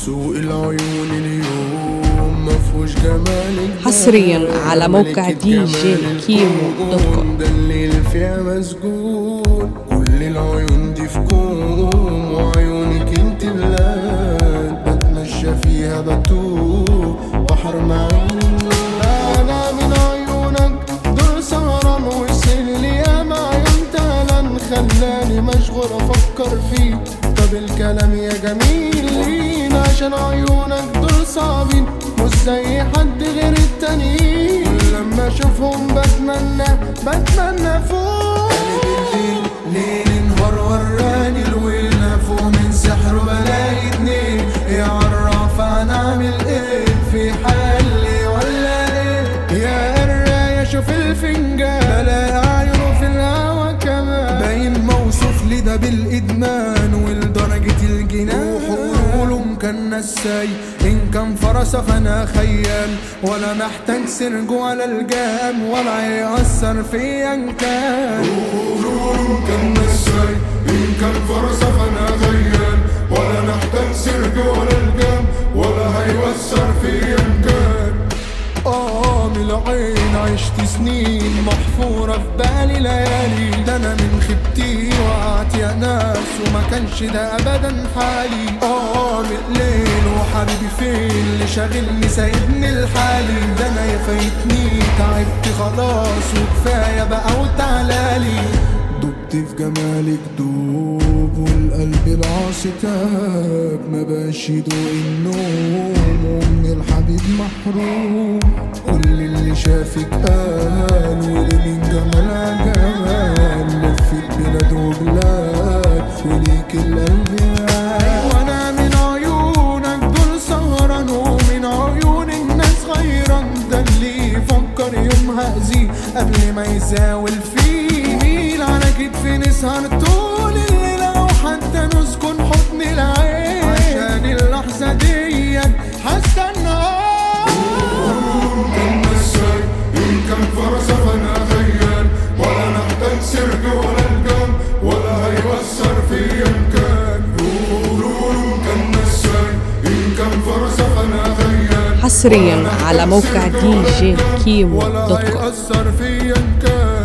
سوق العيون اليوم مفهوش جمالك حصرياً على موقع دي جي كيمو دوت كوم. ده الليل فيها مسجون كل العيون دي في كوم وعيونك انت بلاد بتمشى فيها بتوه بحر معين انا من عيونك دول سهران وصل لي يا معيون تهلان خلاني مشغول افكر فيك طب الكلام يا جميل لينا عشان عيونك دول صعبين مش زي حد غير التانيين لما اشوفهم بتمنى بتمنى فوق بالليل ليل نهار وراني الويل فوق من سحر بلاقي اتنين يا عراف هنعمل ايه في حالي ولا ايه يا قراية شوف الفنجان بلاقي عيونه في الهوا كمان باين موصوف لي ده بالادمان ولدرجة الجنان وحقوله كان نساي ان كان فرسة فانا خيال ولا محتاج سرج ولا الجام ولا يأثر فيا ان كان وحقوله كان نساي ان كان فرسة فانا خيال ولا محتاج سرج ولا الجام ولا هيوثر فيا ان كان اه من العين عشت سنين محفورة في بالي ليالي ده انا من خبتي وقعت يا ناس وما كانش ده ابدا حالي اه من الليل وحبيبي فين اللي شاغلني سايبني لحالي ده انا يا فايتني تعبت خلاص وكفاية بقى وتعالالي دبت في جمالك دوب والقلب العاصي تاب ما بقاش يدوق النوم ومن الحبيب محروم كل اللي شافك قال ولي من جمال جمال لف البلاد وبلاد وليك القلب عال وانا من عيونك دول سهران ومن عيون الناس غيران ده اللي يفكر يوم هأذيه قبل ما يزاول فيه ميل على كتفي نسهر طول الليلة وحتى نسكن حضن العين عشان اللحظة ديت هستنى كان مساي إن كان فرصة فأنا خيال ولا نحتاج سرج ولا الجام ولا هيوثر فيا إن كان قولوا كان مساي إن كان فرصة فأنا خيال حصرياً على موقع دي جي كيمو ولا دوت كوم. هيأثر فيا إن كان